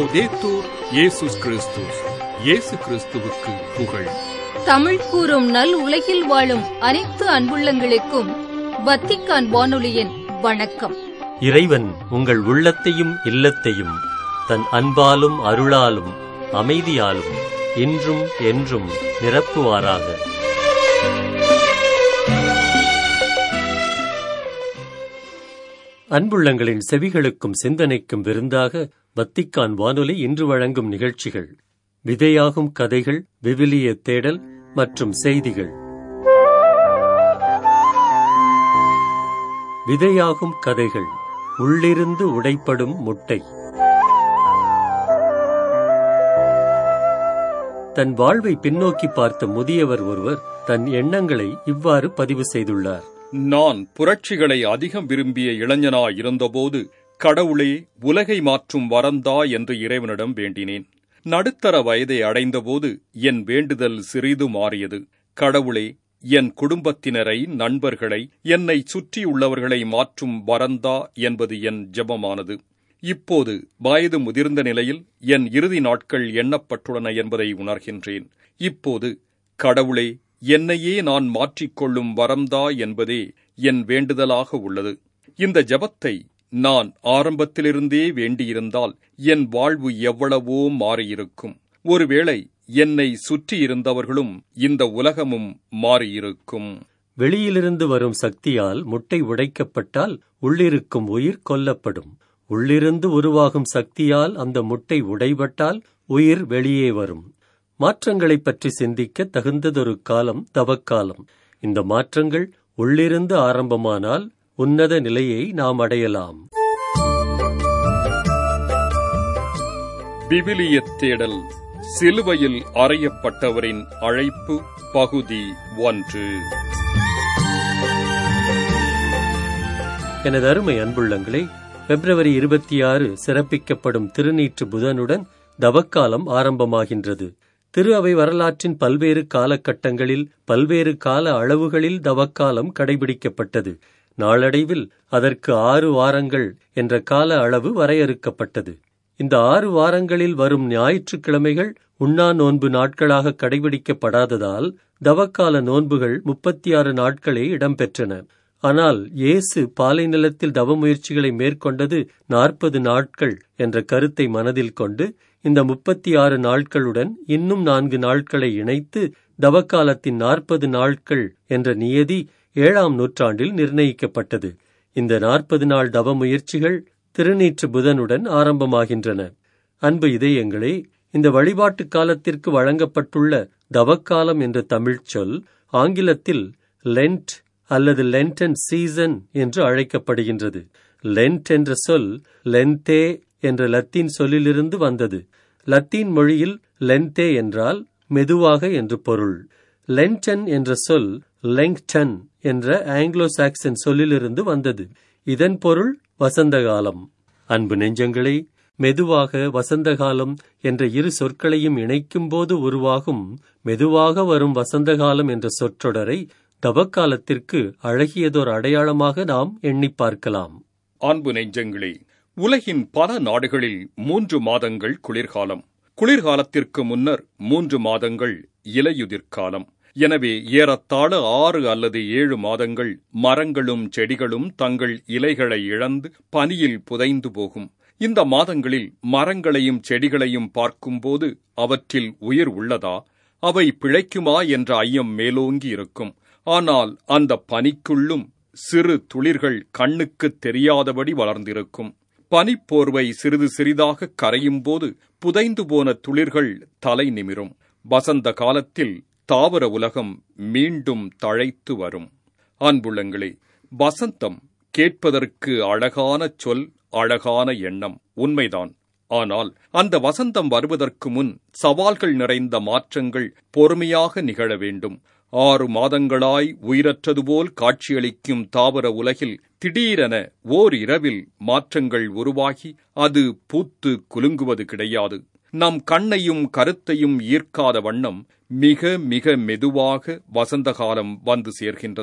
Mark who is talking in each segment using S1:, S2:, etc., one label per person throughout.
S1: லவ்தேத்தூர் இயேசுஸ் கிறிஸ்துஸ் இயேசு கிறிஸ்துவுக்கு புகழ்
S2: தமிழ் கூறும் நல் உலகில் வாழும் அனைத்து அன்புள்ளங்களுக்கும் வத்திக்கான் வானொலியின் வணக்கம்
S3: இறைவன் உங்கள் உள்ளத்தையும் இல்லத்தையும் தன் அன்பாலும் அருளாலும் அமைதியாலும் இன்றும் என்றும் நிரப்புவாராக அன்புள்ளங்களின் செவிகளுக்கும் சிந்தனைக்கும் விருந்தாக வத்திக்கான் வானொலி இன்று வழங்கும் நிகழ்ச்சிகள் விதையாகும் கதைகள் விவிலிய தேடல் மற்றும் செய்திகள் விதையாகும் கதைகள் உள்ளிருந்து உடைப்படும் முட்டை தன் வாழ்வை பின்னோக்கி பார்த்த முதியவர் ஒருவர் தன் எண்ணங்களை இவ்வாறு பதிவு செய்துள்ளார்
S1: நான் புரட்சிகளை அதிகம் விரும்பிய இளைஞனாய் இருந்தபோது கடவுளே உலகை மாற்றும் வரந்தா என்று இறைவனிடம் வேண்டினேன் நடுத்தர வயதை அடைந்தபோது என் வேண்டுதல் சிறிது மாறியது கடவுளே என் குடும்பத்தினரை நண்பர்களை என்னை சுற்றியுள்ளவர்களை மாற்றும் வரந்தா என்பது என் ஜெபமானது இப்போது வயது முதிர்ந்த நிலையில் என் இறுதி நாட்கள் எண்ணப்பட்டுள்ளன என்பதை உணர்கின்றேன் இப்போது கடவுளே என்னையே நான் மாற்றிக்கொள்ளும் வரம்தா என்பதே என் வேண்டுதலாக உள்ளது இந்த ஜெபத்தை நான் ஆரம்பத்திலிருந்தே வேண்டியிருந்தால் என் வாழ்வு எவ்வளவோ மாறியிருக்கும் ஒருவேளை என்னை சுற்றியிருந்தவர்களும் இந்த உலகமும் மாறியிருக்கும்
S3: வெளியிலிருந்து வரும் சக்தியால் முட்டை உடைக்கப்பட்டால் உள்ளிருக்கும் உயிர் கொல்லப்படும் உள்ளிருந்து உருவாகும் சக்தியால் அந்த முட்டை உடைபட்டால் உயிர் வெளியே வரும் மாற்றங்களைப் பற்றி சிந்திக்க தகுந்ததொரு காலம் தவக்காலம் இந்த மாற்றங்கள் உள்ளிருந்து ஆரம்பமானால் உன்னத நிலையை நாம் அடையலாம்
S1: விவிலியத் தேடல் சிலுவையில் அறையப்பட்டவரின் அழைப்பு பகுதி ஒன்று
S3: எனது அருமை அன்புள்ளங்களே பிப்ரவரி இருபத்தி ஆறு சிறப்பிக்கப்படும் திருநீற்று புதனுடன் தவக்காலம் ஆரம்பமாகின்றது திரு அவை வரலாற்றின் பல்வேறு காலகட்டங்களில் பல்வேறு கால அளவுகளில் தவக்காலம் கடைபிடிக்கப்பட்டது நாளடைவில் அதற்கு ஆறு வாரங்கள் என்ற கால அளவு வரையறுக்கப்பட்டது இந்த ஆறு வாரங்களில் வரும் ஞாயிற்றுக்கிழமைகள் உண்ணா நோன்பு நாட்களாக கடைபிடிக்கப்படாததால் தவக்கால நோன்புகள் முப்பத்தி ஆறு நாட்களே இடம்பெற்றன ஆனால் இயேசு பாலை நிலத்தில் தவ முயற்சிகளை மேற்கொண்டது நாற்பது நாட்கள் என்ற கருத்தை மனதில் கொண்டு இந்த முப்பத்தி ஆறு நாட்களுடன் இன்னும் நான்கு நாட்களை இணைத்து தவக்காலத்தின் நாற்பது நாட்கள் என்ற நியதி ஏழாம் நூற்றாண்டில் நிர்ணயிக்கப்பட்டது இந்த நாற்பது நாள் தவ முயற்சிகள் திருநீற்று புதனுடன் ஆரம்பமாகின்றன அன்பு இதயங்களே இந்த வழிபாட்டு காலத்திற்கு வழங்கப்பட்டுள்ள தவக்காலம் என்ற தமிழ்ச் சொல் ஆங்கிலத்தில் லென்ட் அல்லது லென்டன் சீசன் என்று அழைக்கப்படுகின்றது லென்ட் என்ற சொல் லென்தே என்ற லத்தீன் சொல்லிலிருந்து வந்தது லத்தீன் மொழியில் லென்தே என்றால் மெதுவாக என்று பொருள் லென்டன் என்ற சொல் லெங்டன் என்ற ஆங்கிலோ சாக்சன் சொல்லிலிருந்து வந்தது இதன் பொருள் வசந்த காலம் அன்பு நெஞ்சங்களே மெதுவாக வசந்த காலம் என்ற இரு சொற்களையும் இணைக்கும்போது உருவாகும் மெதுவாக வரும் வசந்த காலம் என்ற சொற்றொடரை தவக்காலத்திற்கு அழகியதோர் அடையாளமாக நாம் எண்ணி பார்க்கலாம்
S1: அன்பு நெஞ்சங்களே உலகின் பல நாடுகளில் மூன்று மாதங்கள் குளிர்காலம் குளிர்காலத்திற்கு முன்னர் மூன்று மாதங்கள் இலையுதிர்காலம் எனவே ஏறத்தாழ ஆறு அல்லது ஏழு மாதங்கள் மரங்களும் செடிகளும் தங்கள் இலைகளை இழந்து பனியில் புதைந்து போகும் இந்த மாதங்களில் மரங்களையும் செடிகளையும் பார்க்கும்போது அவற்றில் உயிர் உள்ளதா அவை பிழைக்குமா என்ற ஐயம் மேலோங்கி இருக்கும் ஆனால் அந்த பனிக்குள்ளும் சிறு துளிர்கள் கண்ணுக்குத் தெரியாதபடி வளர்ந்திருக்கும் பனிப்போர்வை சிறிது சிறிதாக கரையும் போது புதைந்து போன துளிர்கள் தலை நிமிரும் வசந்த காலத்தில் தாவர உலகம் மீண்டும் தழைத்து வரும் அன்புள்ளங்களே வசந்தம் கேட்பதற்கு அழகான சொல் அழகான எண்ணம் உண்மைதான் ஆனால் அந்த வசந்தம் வருவதற்கு முன் சவால்கள் நிறைந்த மாற்றங்கள் பொறுமையாக நிகழ வேண்டும் ஆறு மாதங்களாய் உயிரற்றது போல் காட்சியளிக்கும் தாவர உலகில் திடீரென ஓர் இரவில் மாற்றங்கள் உருவாகி அது பூத்து குலுங்குவது கிடையாது நம் கண்ணையும் கருத்தையும் ஈர்க்காத வண்ணம் மிக மிக மெதுவாக வசந்த காலம் வந்து சேர்கின்றது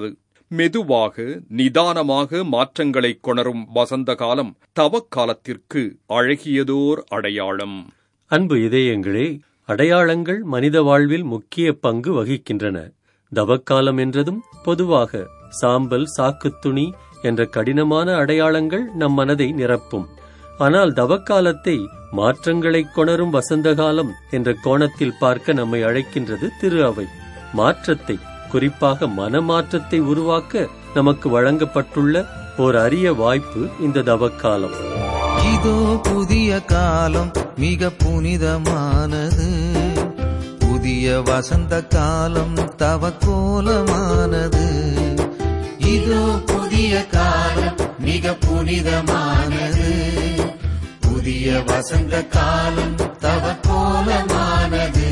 S1: மெதுவாக நிதானமாக மாற்றங்களை கொணரும் வசந்த காலம் தவக்காலத்திற்கு அழகியதோர் அடையாளம்
S3: அன்பு இதயங்களே அடையாளங்கள் மனித வாழ்வில் முக்கிய பங்கு வகிக்கின்றன தவக்காலம் என்றதும் பொதுவாக சாம்பல் சாக்குத்துணி என்ற கடினமான அடையாளங்கள் நம் மனதை நிரப்பும் ஆனால் தவக்காலத்தை மாற்றங்களை கொணரும் வசந்த காலம் என்ற கோணத்தில் பார்க்க நம்மை அழைக்கின்றது திரு அவை மாற்றத்தை குறிப்பாக மனமாற்றத்தை உருவாக்க நமக்கு வழங்கப்பட்டுள்ள ஓர் அரிய வாய்ப்பு இந்த தவக்காலம்
S4: இதோ புதிய காலம் மிக புனிதமானது புதிய வசந்த காலம் தவ கோலமானது இதோ புதிய காலம் மிக புனிதமானது புதிய வசந்த காலம் தவ கோலமானது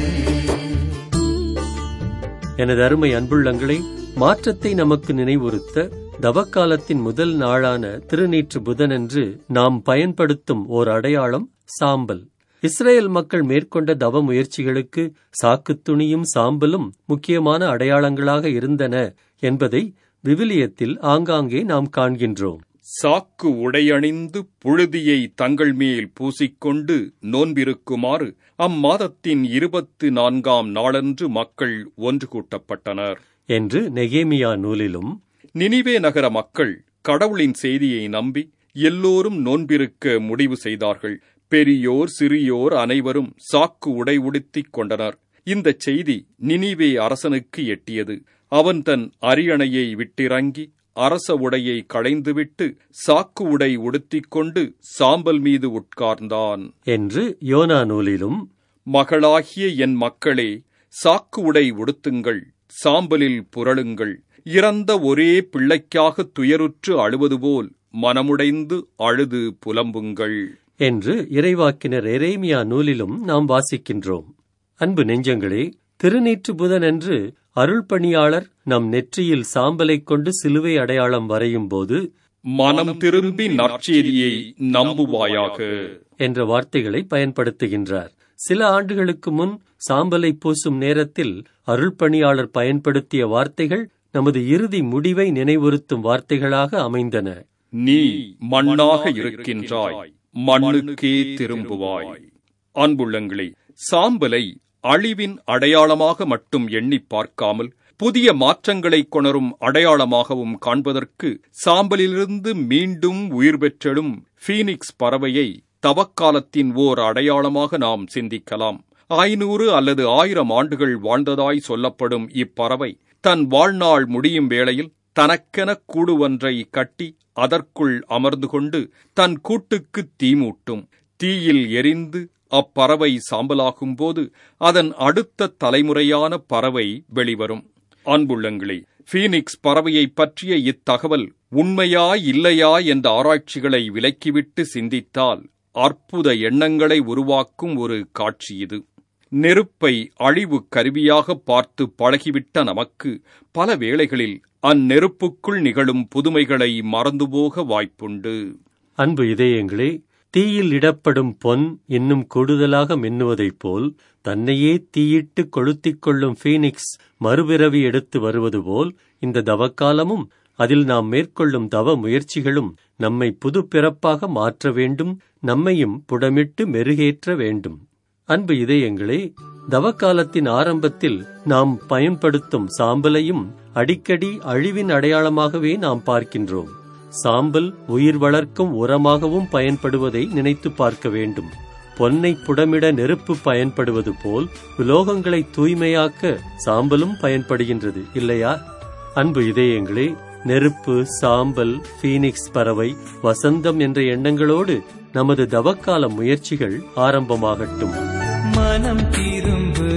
S3: எனது அருமை அன்புள்ளங்களை மாற்றத்தை நமக்கு நினைவுறுத்த தவக்காலத்தின் முதல் நாளான திருநீற்று புதனன்று நாம் பயன்படுத்தும் ஓர் அடையாளம் சாம்பல் இஸ்ரேல் மக்கள் மேற்கொண்ட தவ முயற்சிகளுக்கு சாக்குத்துணியும் சாம்பலும் முக்கியமான அடையாளங்களாக இருந்தன என்பதை விவிலியத்தில் ஆங்காங்கே நாம் காண்கின்றோம்
S1: சாக்கு உடையணிந்து புழுதியை தங்கள் மேல் பூசிக்கொண்டு நோன்பிருக்குமாறு அம்மாதத்தின் இருபத்து நான்காம் நாளன்று மக்கள் ஒன்று கூட்டப்பட்டனர்
S3: என்று நெகேமியா நூலிலும்
S1: நினிவே நகர மக்கள் கடவுளின் செய்தியை நம்பி எல்லோரும் நோன்பிருக்க முடிவு செய்தார்கள் பெரியோர் சிறியோர் அனைவரும் சாக்கு உடை உடுத்திக் கொண்டனர் இந்த செய்தி நினிவே அரசனுக்கு எட்டியது அவன் தன் அரியணையை விட்டிறங்கி அரச உடையை களைந்துவிட்டு சாக்கு உடை உடுத்திக் கொண்டு சாம்பல் மீது உட்கார்ந்தான்
S3: என்று யோனா நூலிலும்
S1: மகளாகிய என் மக்களே சாக்கு உடை உடுத்துங்கள் சாம்பலில் புரளுங்கள் இறந்த ஒரே பிள்ளைக்காக துயருற்று அழுவது போல் மனமுடைந்து அழுது புலம்புங்கள்
S3: என்று இறைவாக்கினர் எரேமியா நூலிலும் நாம் வாசிக்கின்றோம் அன்பு நெஞ்சங்களே திருநீற்று புதனன்று அருள்பணியாளர் நம் நெற்றியில் சாம்பலைக் கொண்டு சிலுவை அடையாளம் வரையும் போது
S1: மனம் திரும்பி நற்செய்தியை நம்புவாயாக
S3: என்ற வார்த்தைகளை பயன்படுத்துகின்றார் சில ஆண்டுகளுக்கு முன் சாம்பலை பூசும் நேரத்தில் அருள்பணியாளர் பயன்படுத்திய வார்த்தைகள் நமது இறுதி முடிவை நினைவுறுத்தும் வார்த்தைகளாக அமைந்தன
S1: நீ மண்ணாக இருக்கின்றாய் மண்ணுக்கே திரும்புவாய் அன்புள்ளங்களே சாம்பலை அழிவின் அடையாளமாக மட்டும் எண்ணி பார்க்காமல் புதிய மாற்றங்களை கொணரும் அடையாளமாகவும் காண்பதற்கு சாம்பலிலிருந்து மீண்டும் உயிர் பெற்றெழும் ஃபீனிக்ஸ் பறவையை தவக்காலத்தின் ஓர் அடையாளமாக நாம் சிந்திக்கலாம் ஐநூறு அல்லது ஆயிரம் ஆண்டுகள் வாழ்ந்ததாய் சொல்லப்படும் இப்பறவை தன் வாழ்நாள் முடியும் வேளையில் தனக்கென கூடு ஒன்றை கட்டி அதற்குள் அமர்ந்து கொண்டு தன் கூட்டுக்கு தீமூட்டும் தீயில் எரிந்து அப்பறவை சாம்பலாகும்போது அதன் அடுத்த தலைமுறையான பறவை வெளிவரும் அன்புள்ளங்களே ஃபீனிக்ஸ் பறவையைப் பற்றிய இத்தகவல் உண்மையா இல்லையா என்ற ஆராய்ச்சிகளை விலக்கிவிட்டு சிந்தித்தால் அற்புத எண்ணங்களை உருவாக்கும் ஒரு காட்சி இது நெருப்பை அழிவு கருவியாக பார்த்து பழகிவிட்ட நமக்கு பல வேளைகளில் அந்நெருப்புக்குள் நிகழும் புதுமைகளை மறந்துபோக வாய்ப்புண்டு
S3: அன்பு இதயங்களே தீயில் இடப்படும் பொன் இன்னும் கூடுதலாக மின்னுவதைப் போல் தன்னையே தீயிட்டு கொளுத்திக் கொள்ளும் ஃபீனிக்ஸ் மறுபிறவி எடுத்து வருவது போல் இந்த தவக்காலமும் அதில் நாம் மேற்கொள்ளும் தவ முயற்சிகளும் நம்மை புது பிறப்பாக மாற்ற வேண்டும் நம்மையும் புடமிட்டு மெருகேற்ற வேண்டும் அன்பு இதயங்களே தவக்காலத்தின் ஆரம்பத்தில் நாம் பயன்படுத்தும் சாம்பலையும் அடிக்கடி அழிவின் அடையாளமாகவே நாம் பார்க்கின்றோம் சாம்பல் உயிர் வளர்க்கும் உரமாகவும் பயன்படுவதை நினைத்து பார்க்க வேண்டும் பொன்னை புடமிட நெருப்பு பயன்படுவது போல் உலோகங்களை தூய்மையாக்க சாம்பலும் பயன்படுகின்றது இல்லையா அன்பு இதயங்களே நெருப்பு சாம்பல் ஃபீனிக்ஸ் பறவை வசந்தம் என்ற எண்ணங்களோடு நமது தவக்கால முயற்சிகள் ஆரம்பமாகட்டும்
S4: மனம் திரும்பு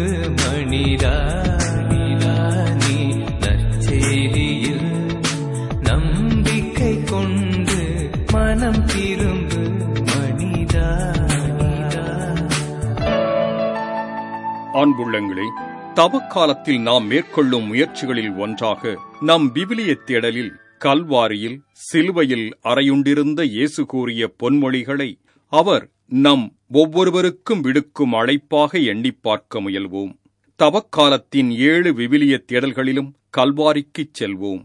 S4: மணிடா நிலா, நீ நற்செய்தியில் நம்பிக்கை கொண்டு மனம் திரும்பு மணிடா
S1: அன்புள்ளங்களே தவக்காலத்தில் நாம் மேற்கொள்ளும் முயற்சிகளில் ஒன்றாக நம் விவிலிய தேடலில் கல்வாரியில் சிலுவையில் அறையுண்டிருந்த இயேசு கூறிய பொன்மொழிகளை அவர் நம் ஒவ்வொருவருக்கும் விடுக்கும் அழைப்பாக எண்ணிப் பார்க்க முயல்வோம் தவக்காலத்தின் ஏழு விவிலிய தேடல்களிலும் கல்வாரிக்குச் செல்வோம்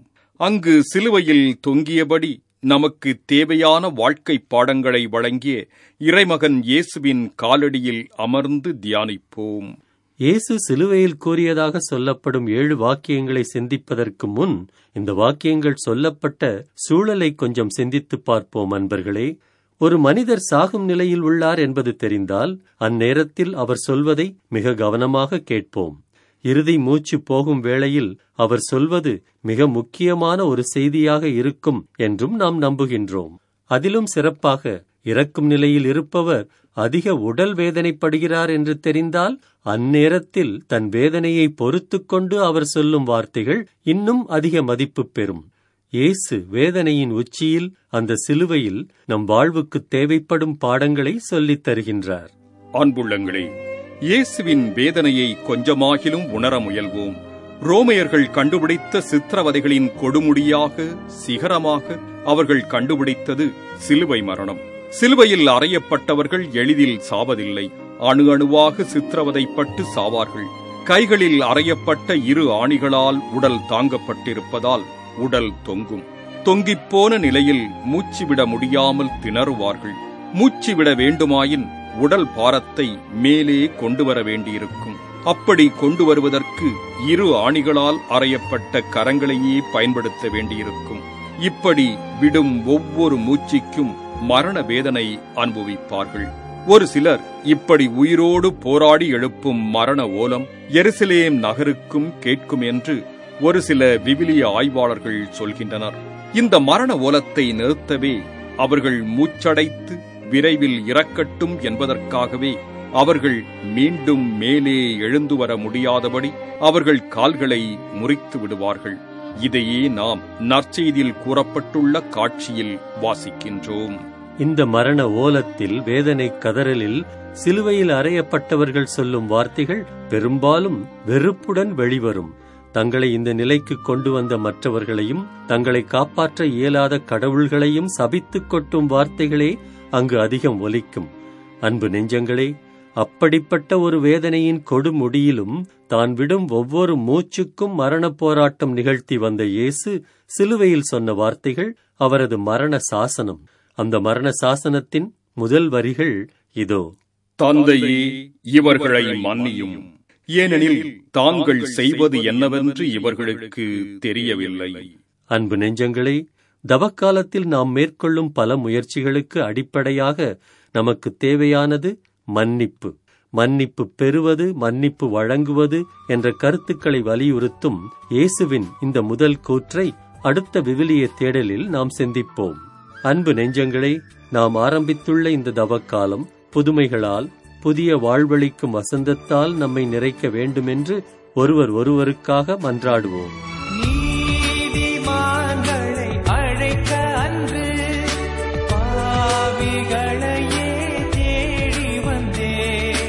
S1: அங்கு சிலுவையில் தொங்கியபடி நமக்கு தேவையான வாழ்க்கை பாடங்களை வழங்கிய இறைமகன் இயேசுவின் காலடியில் அமர்ந்து தியானிப்போம்
S3: இயேசு சிலுவையில் கூறியதாக சொல்லப்படும் ஏழு வாக்கியங்களை சிந்திப்பதற்கு முன் இந்த வாக்கியங்கள் சொல்லப்பட்ட சூழலை கொஞ்சம் சிந்தித்துப் பார்ப்போம் அன்பர்களே ஒரு மனிதர் சாகும் நிலையில் உள்ளார் என்பது தெரிந்தால் அந்நேரத்தில் அவர் சொல்வதை மிக கவனமாக கேட்போம் இறுதி மூச்சு போகும் வேளையில் அவர் சொல்வது மிக முக்கியமான ஒரு செய்தியாக இருக்கும் என்றும் நாம் நம்புகின்றோம் அதிலும் சிறப்பாக இறக்கும் நிலையில் இருப்பவர் அதிக உடல் வேதனைப்படுகிறார் என்று தெரிந்தால் அந்நேரத்தில் தன் வேதனையை பொறுத்துக் கொண்டு அவர் சொல்லும் வார்த்தைகள் இன்னும் அதிக மதிப்பு பெறும் இயேசு வேதனையின் உச்சியில் அந்த சிலுவையில் நம் வாழ்வுக்கு தேவைப்படும் பாடங்களை சொல்லித் தருகின்றார்
S1: அன்புள்ளங்களே இயேசுவின் வேதனையை கொஞ்சமாகிலும் உணர முயல்வோம் ரோமையர்கள் கண்டுபிடித்த சித்திரவதைகளின் கொடுமுடியாக சிகரமாக அவர்கள் கண்டுபிடித்தது சிலுவை மரணம் சிலுவையில் அறையப்பட்டவர்கள் எளிதில் சாவதில்லை அணு அணுவாக சித்திரவதைப்பட்டு சாவார்கள் கைகளில் அறையப்பட்ட இரு ஆணிகளால் உடல் தாங்கப்பட்டிருப்பதால் உடல் தொங்கும் தொங்கிப்போன நிலையில் மூச்சுவிட முடியாமல் திணறுவார்கள் மூச்சுவிட வேண்டுமாயின் உடல் பாரத்தை மேலே கொண்டு வர வேண்டியிருக்கும் அப்படி கொண்டு வருவதற்கு இரு ஆணிகளால் அறையப்பட்ட கரங்களையே பயன்படுத்த வேண்டியிருக்கும் இப்படி விடும் ஒவ்வொரு மூச்சுக்கும் மரண வேதனை அனுபவிப்பார்கள் ஒரு சிலர் இப்படி உயிரோடு போராடி எழுப்பும் மரண ஓலம் எருசலேம் நகருக்கும் கேட்கும் என்று ஒரு சில விவிலிய ஆய்வாளர்கள் சொல்கின்றனர் இந்த மரண ஓலத்தை நிறுத்தவே அவர்கள் மூச்சடைத்து விரைவில் இறக்கட்டும் என்பதற்காகவே அவர்கள் மீண்டும் மேலே எழுந்து வர முடியாதபடி அவர்கள் கால்களை முறித்து விடுவார்கள் இதையே நாம் நற்செய்தியில் கூறப்பட்டுள்ள காட்சியில் வாசிக்கின்றோம்
S3: இந்த மரண ஓலத்தில் வேதனை கதறலில் சிலுவையில் அறையப்பட்டவர்கள் சொல்லும் வார்த்தைகள் பெரும்பாலும் வெறுப்புடன் வெளிவரும் தங்களை இந்த நிலைக்கு கொண்டு வந்த மற்றவர்களையும் தங்களை காப்பாற்ற இயலாத கடவுள்களையும் சபித்துக் கொட்டும் வார்த்தைகளே அங்கு அதிகம் ஒலிக்கும் அன்பு நெஞ்சங்களே அப்படிப்பட்ட ஒரு வேதனையின் கொடுமுடியிலும் தான் விடும் ஒவ்வொரு மூச்சுக்கும் மரண போராட்டம் நிகழ்த்தி வந்த இயேசு சிலுவையில் சொன்ன வார்த்தைகள் அவரது மரண சாசனம் அந்த மரண சாசனத்தின் முதல் வரிகள் இதோ
S1: தந்தையே இவர்களை மன்னியும் ஏனெனில் தாங்கள் செய்வது என்னவென்று இவர்களுக்கு தெரியவில்லை
S3: அன்பு நெஞ்சங்களே தவக்காலத்தில் நாம் மேற்கொள்ளும் பல முயற்சிகளுக்கு அடிப்படையாக நமக்கு தேவையானது மன்னிப்பு மன்னிப்பு பெறுவது மன்னிப்பு வழங்குவது என்ற கருத்துக்களை வலியுறுத்தும் இயேசுவின் இந்த முதல் கூற்றை அடுத்த விவிலிய தேடலில் நாம் சிந்திப்போம் அன்பு நெஞ்சங்களே நாம் ஆரம்பித்துள்ள இந்த தவக்காலம் புதுமைகளால் புதிய வாழ்வளிக்கும் வசந்தத்தால் நம்மை நிறைக்க வேண்டுமென்று ஒருவர் ஒருவருக்காக மன்றாடுவோம்
S4: நீதிமான்களை அழைக்க அன்று பாவிகளையே தேடி வந்தேன்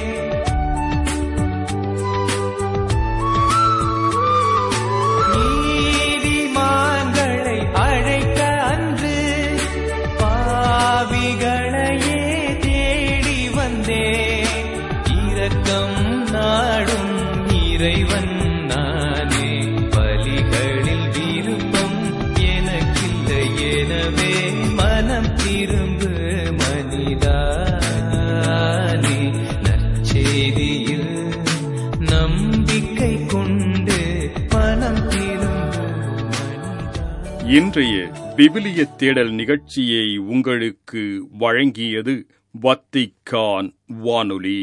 S4: நீதிமான்களை அழைக்க அன்று பாவிகளையே தேடி வந்தேன் இரக்கம் நாடும் இறைவன் நானே பலிகளில் விருப்பம் எனக்கில்லை எனவே மனம் திரும்பு மனிதானே நற்செய்தியில் நம்பிக்கை கொண்டு மனம் திரும்பு மனிதா
S1: இன்றைய விவிலிய தேடல் நிகழ்ச்சியை உங்களுக்கு வழங்கியது வத்திக்கான் வானொலி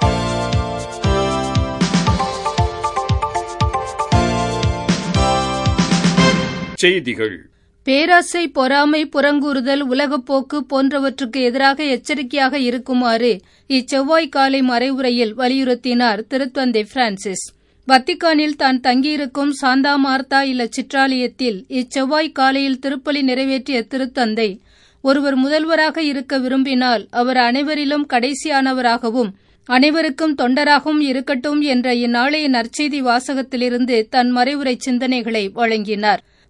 S1: செய்திகள்
S2: பேராசை பொறாமை புறங்கூறுதல் உலகப்போக்கு போன்றவற்றுக்கு எதிராக எச்சரிக்கையாக இருக்குமாறு இச்செவ்வாய் காலை மறைவுரையில் வலியுறுத்தினார் திருத்தந்தை பிரான்சிஸ் வத்திக்கானில் தான் தங்கியிருக்கும் சாந்தா மார்த்தா இல்ல சிற்றாலயத்தில் இச்செவ்வாய் காலையில் திருப்பலி நிறைவேற்றிய திருத்தந்தை ஒருவர் முதல்வராக இருக்க விரும்பினால் அவர் அனைவரிலும் கடைசியானவராகவும் அனைவருக்கும் தொண்டராகவும் இருக்கட்டும் என்ற இந்நாளைய நற்செய்தி வாசகத்திலிருந்து தன் மறைவுரை சிந்தனைகளை வழங்கினார்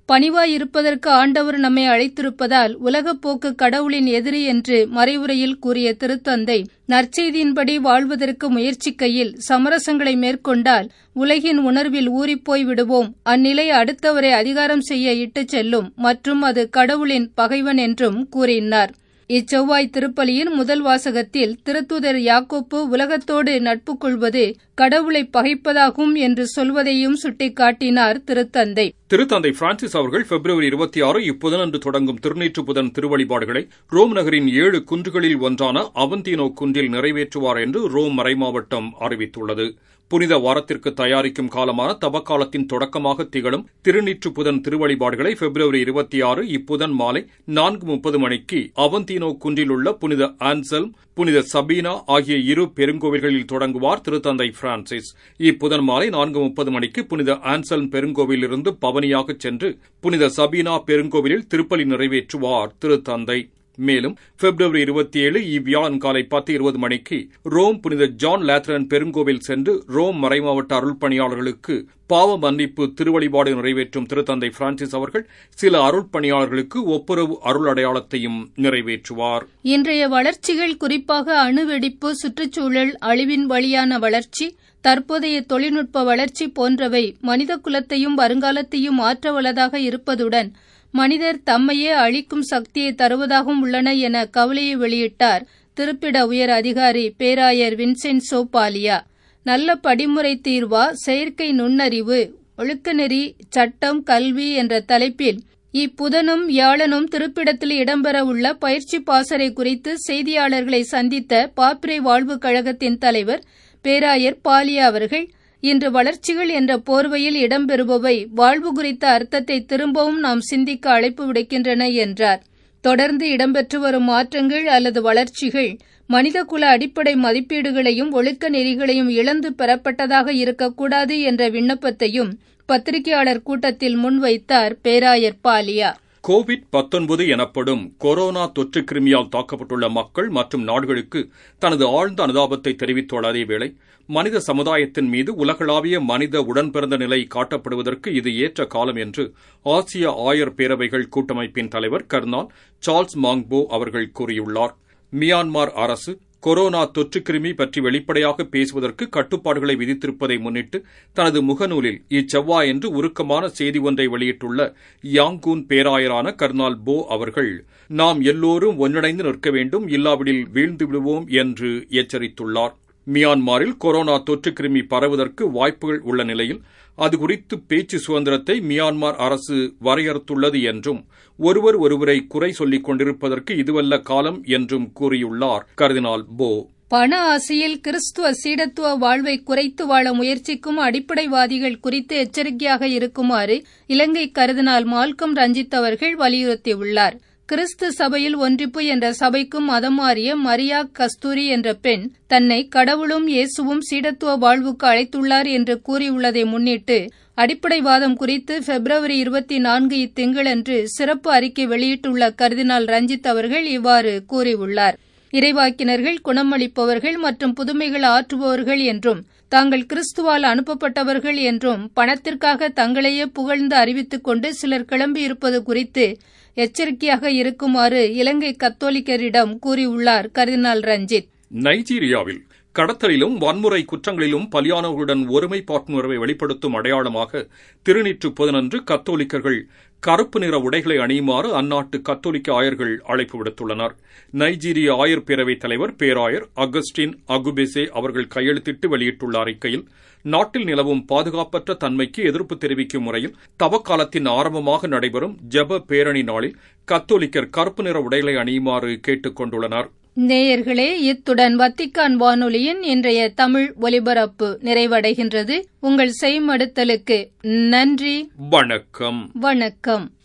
S2: பணிவாயிருப்பதற்கு ஆண்டவர் நம்மை அழைத்திருப்பதால் உலகப்போக்கு கடவுளின் எதிரி என்று மறைவுரையில் கூறிய திருத்தந்தை நற்செய்தியின்படி வாழ்வதற்கு முயற்சிக்கையில் சமரசங்களை மேற்கொண்டால் உலகின் உணர்வில் ஊறிப்போய் விடுவோம் அந்நிலை அடுத்தவரை அதிகாரம் செய்ய இட்டுச் செல்லும் மற்றும் அது கடவுளின் பகைவன் என்றும் கூறினார் இச்செவ்வாய் திருப்பலியின் முதல் வாசகத்தில் திருத்துதர் யாக்கோப்பு உலகத்தோடு நட்பு கொள்வது கடவுளை பகைப்பதாகும் என்று சொல்வதையும் சுட்டிக்காட்டினார் திருத்தந்தை
S1: திருத்தந்தை பிரான்சிஸ் அவர்கள் பிப்ரவரி இருபத்தி ஆறு இப்புதனன்று தொடங்கும் திருநீற்று புதன் திருவழிபாடுகளை ரோம் நகரின் ஏழு குன்றுகளில் ஒன்றான அவந்தினோ குன்றில் நிறைவேற்றுவார் என்று ரோம் மறைமாவட்டம் அறிவித்துள்ளது புனித வாரத்திற்கு தயாரிக்கும் காலமான தவக்காலத்தின் தொடக்கமாக திகழும் திருநீற்று புதன் திருவழிபாடுகளை பிப்ரவரி இருபத்தி ஆறு இப்புதன் மாலை நான்கு முப்பது மணிக்கு அவந்தினோ குன்றில் உள்ள புனித ஆன்சல் புனித சபீனா ஆகிய இரு பெருங்கோவில்களில் தொடங்குவார் திருத்தந்தை பிரான்சிஸ் இப்புதன் மாலை நான்கு முப்பது மணிக்கு புனித ஆன்சல் பெருங்கோவிலிருந்து பவனியாக சென்று புனித சபீனா பெருங்கோவிலில் திருப்பலி நிறைவேற்றுவார் திருத்தந்தை மேலும் பிப்ரவரி இருபத்தி ஏழு இவ்வியாழன் காலை பத்து இருபது மணிக்கு ரோம் புனித ஜான் லேத்ரன் பெருங்கோவில் சென்று ரோம் மறைமாவட்ட அருள் பணியாளர்களுக்கு பாவ மன்னிப்பு திருவழிபாடு நிறைவேற்றும் திருத்தந்தை பிரான்சிஸ் அவர்கள் சில அருள் பணியாளர்களுக்கு ஒப்புரவு அருள் அடையாளத்தையும் நிறைவேற்றுவார்
S2: இன்றைய வளர்ச்சிகள் குறிப்பாக அணுவெடிப்பு சுற்றுச்சூழல் அழிவின் வழியான வளர்ச்சி தற்போதைய தொழில்நுட்ப வளர்ச்சி போன்றவை மனித குலத்தையும் வருங்காலத்தையும் மாற்ற வல்லதாக இருப்பதுடன் மனிதர் தம்மையே அழிக்கும் சக்தியை தருவதாகவும் உள்ளன என கவலையை வெளியிட்டார் திருப்பிட உயர் அதிகாரி பேராயர் வின்சென்சோ பாலியா நல்ல படிமுறை தீர்வா செயற்கை நுண்ணறிவு ஒழுக்கநெறி சட்டம் கல்வி என்ற தலைப்பில் இப்புதனும் வியாழனும் திருப்பிடத்தில் இடம்பெறவுள்ள பயிற்சி பாசறை குறித்து செய்தியாளர்களை சந்தித்த பாப்பிரை வாழ்வு கழகத்தின் தலைவர் பேராயர் பாலியா அவர்கள் இன்று வளர்ச்சிகள் என்ற போர்வையில் இடம்பெறுபவை வாழ்வு குறித்த அர்த்தத்தை திரும்பவும் நாம் சிந்திக்க அழைப்பு விடுக்கின்றன என்றார் தொடர்ந்து இடம்பெற்று வரும் மாற்றங்கள் அல்லது வளர்ச்சிகள் மனிதகுல அடிப்படை மதிப்பீடுகளையும் ஒழுக்க நெறிகளையும் இழந்து பெறப்பட்டதாக இருக்கக்கூடாது என்ற விண்ணப்பத்தையும் பத்திரிகையாளர் கூட்டத்தில் முன்வைத்தார் பேராயர் பாலியா
S1: கோவிட் பத்தொன்பது எனப்படும் கொரோனா தொற்று கிருமியால் தாக்கப்பட்டுள்ள மக்கள் மற்றும் நாடுகளுக்கு தனது ஆழ்ந்த அனுதாபத்தை தெரிவித்துள்ள அதேவேளை மனித சமுதாயத்தின் மீது உலகளாவிய மனித உடன்பிறந்த நிலை காட்டப்படுவதற்கு இது ஏற்ற காலம் என்று ஆசிய ஆயர் பேரவைகள் கூட்டமைப்பின் தலைவர் கர்னால் சார்ல்ஸ் மாங்போ அவர்கள் கூறியுள்ளார் மியான்மர் அரசு கொரோனா தொற்றுக்கிருமி பற்றி வெளிப்படையாக பேசுவதற்கு கட்டுப்பாடுகளை விதித்திருப்பதை முன்னிட்டு தனது முகநூலில் இச்செவ்வாயன்று உருக்கமான செய்தி ஒன்றை வெளியிட்டுள்ள யாங்கூன் பேராயரான கர்னால் போ அவர்கள் நாம் எல்லோரும் ஒன்றிணைந்து நிற்க வேண்டும் இல்லாவிடில் வீழ்ந்து விடுவோம் என்று எச்சரித்துள்ளார் மியான்மரில் கொரோனா தொற்றுக்கிருமி பரவுவதற்கு வாய்ப்புகள் உள்ள நிலையில் அது குறித்து பேச்சு சுதந்திரத்தை மியான்மர் அரசு வரையறுத்துள்ளது என்றும் ஒருவர் ஒருவரை குறை சொல்லிக் கொண்டிருப்பதற்கு இதுவல்ல காலம் என்றும் கூறியுள்ளார் கர்தினால் போ
S2: பண ஆசையில் கிறிஸ்துவ சீடத்துவ வாழ்வை குறைத்து வாழ முயற்சிக்கும் அடிப்படைவாதிகள் குறித்து எச்சரிக்கையாக இருக்குமாறு இலங்கை கருதினால் மால்கம் ரஞ்சித் அவர்கள் வலியுறுத்தியுள்ளார் கிறிஸ்து சபையில் ஒன்றிப்பு என்ற சபைக்கும் மதம் மாறிய மரியா கஸ்தூரி என்ற பெண் தன்னை கடவுளும் இயேசுவும் சீடத்துவ வாழ்வுக்கு அழைத்துள்ளார் என்று கூறியுள்ளதை முன்னிட்டு அடிப்படைவாதம் குறித்து பிப்ரவரி இருபத்தி நான்கு இத்திங்களன்று சிறப்பு அறிக்கை வெளியிட்டுள்ள கர்தினால் ரஞ்சித் அவர்கள் இவ்வாறு கூறியுள்ளார் இறைவாக்கினர்கள் குணமளிப்பவர்கள் மற்றும் புதுமைகள் ஆற்றுபவர்கள் என்றும் தாங்கள் கிறிஸ்துவால் அனுப்பப்பட்டவர்கள் என்றும் பணத்திற்காக தங்களையே புகழ்ந்து அறிவித்துக் கொண்டு சிலர் கிளம்பியிருப்பது குறித்து எச்சரிக்கையாக இருக்குமாறு இலங்கை கத்தோலிக்கரிடம் கூறியுள்ளார் கர்தினால் ரஞ்சித்
S1: நைஜீரியாவில் கடத்தலிலும் வன்முறை குற்றங்களிலும் பலியானவர்களுடன் ஒருமைப்பாட்டுணர்வை வெளிப்படுத்தும் அடையாளமாக திருநீற்று புதனன்று கத்தோலிக்கர்கள் கருப்பு நிற உடைகளை அணியுமாறு அந்நாட்டு கத்தோலிக்க ஆயர்கள் அழைப்பு விடுத்துள்ளனர் நைஜீரிய ஆயர் பேரவைத் தலைவர் பேராயர் அகஸ்டின் அகுபெசே அவர்கள் கையெழுத்திட்டு வெளியிட்டுள்ள அறிக்கையில் நாட்டில் நிலவும் பாதுகாப்பற்ற தன்மைக்கு எதிர்ப்பு தெரிவிக்கும் முறையில் தவக்காலத்தின் ஆரம்பமாக நடைபெறும் ஜெப பேரணி நாளில் கத்தோலிக்கர் கருப்பு நிற உடைகளை அணியுமாறு கேட்டுக் கொண்டுள்ளனர்
S2: நேயர்களே இத்துடன் வத்திக்கான் வானொலியின் இன்றைய தமிழ் ஒலிபரப்பு நிறைவடைகின்றது உங்கள் செய்மடுத்தலுக்கு நன்றி
S1: வணக்கம்
S2: வணக்கம்